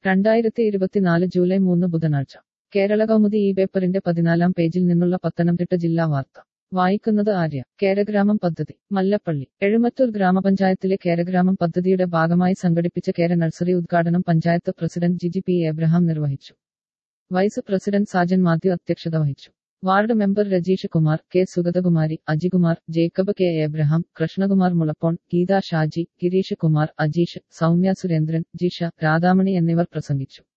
രണ്ടായിരത്തി ഇരുപത്തിനാല് ജൂലൈ മൂന്ന് ബുധനാഴ്ച കേരള കൗമുദി ഈ പേപ്പറിന്റെ പതിനാലാം പേജിൽ നിന്നുള്ള പത്തനംതിട്ട ജില്ലാ വാർത്ത വായിക്കുന്നത് ആര്യ കേരഗ്രാമം പദ്ധതി മല്ലപ്പള്ളി എഴുമറ്റൂർ ഗ്രാമപഞ്ചായത്തിലെ കേരഗ്രാമം പദ്ധതിയുടെ ഭാഗമായി സംഘടിപ്പിച്ച കേര നഴ്സറി ഉദ്ഘാടനം panchayat president Jiji P Abraham നിർവഹിച്ചു വൈസ് പ്രസിഡന്റ് സാജൻ മാത്യു അധ്യക്ഷത വഹിച്ചു ward member Rajeesh Kumar K Sugathakumari Ajikumar Jacob K Abraham Krishnakumar Mulappon Geetha Shaji Gireesh Kumar Ajeesh Soumya Surendran Jisha Radhamani എന്നിവർ പ്രസംഗിച്ചു